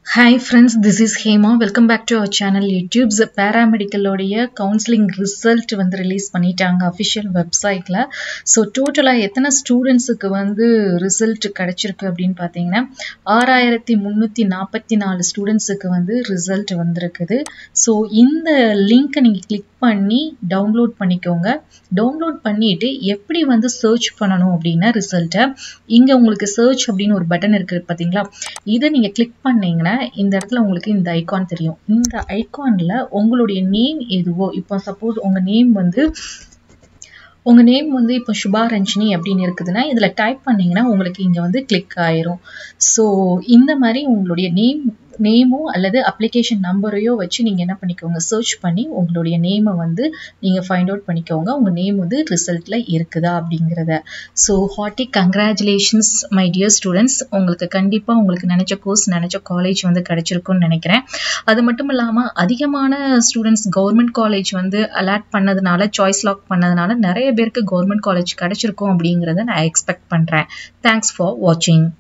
hi friends this is Hema welcome back to our channel YouTube's பேராமெடிக்கலோடைய counselling result வந்து release பண்ணிட்டாங்க official வெப்சைட்டில் so டோட்டலாக எத்தனை ஸ்டூடெண்ட்ஸுக்கு வந்து ரிசல்ட் கிடச்சிருக்கு அப்படின்னு பார்த்தீங்கன்னா ஆறாயிரத்தி முந்நூற்றி நாற்பத்தி நாலு ஸ்டூடெண்ட்ஸுக்கு வந்து ரிசல்ட் வந்திருக்குது ஸோ இந்த லிங்க்கை நீங்கள் கிளிக் பண்ணி டவுன்லோட் பண்ணிக்கோங்க டவுன்லோட் பண்ணிட்டு எப்படி வந்து சர்ச் பண்ணணும் அப்படின்னா ரிசல்ட்டை இங்கே உங்களுக்கு சர்ச் அப்படின்னு ஒரு பட்டன் இருக்குது பார்த்தீங்களா இதை நீங்கள் கிளிக் பண்ணீங்கன்னா இந்த இடத்துல உங்களுக்கு இந்த ஐகான் தெரியும் இந்த ஐகானில் உங்களுடைய நேம் எதுவோ இப்போ சப்போஸ் உங்கள் நேம் வந்து உங்கள் நேம் வந்து இப்போ சுபா ரஞ்சினி அப்படின்னு இருக்குதுன்னா இதில் டைப் பண்ணிங்கன்னா உங்களுக்கு இங்கே வந்து கிளிக் ஆயிரும் ஸோ இந்த மாதிரி உங்களுடைய நேம் நேமோ அல்லது அப்ளிகேஷன் நம்பரையோ வச்சு நீங்கள் என்ன பண்ணிக்கோங்க சர்ச் பண்ணி உங்களுடைய நேமை வந்து நீங்கள் ஃபைண்ட் அவுட் பண்ணிக்கோங்க உங்கள் நேம் வந்து ரிசல்ட்டில் இருக்குதா அப்படிங்கிறத so hearty congratulations my dear students உங்களுக்கு கண்டிப்பாக உங்களுக்கு நினச்ச கோர்ஸ் நினச்ச காலேஜ் வந்து கிடச்சிருக்குன்னு நினைக்கிறேன் அது மட்டும் இல்லாமல் அதிகமான ஸ்டூடெண்ட்ஸ் கவர்மெண்ட் காலேஜ் வந்து அலாட் பண்ணதுனால சாய்ஸ் லாக் பண்ணதுனால நிறைய பேருக்கு கவர்மெண்ட் காலேஜ் கிடச்சிருக்கும் அப்படிங்கிறத நான் எக்ஸ்பெக்ட் பண்ணுறேன் தேங்க்ஸ் ஃபார் வாட்சிங்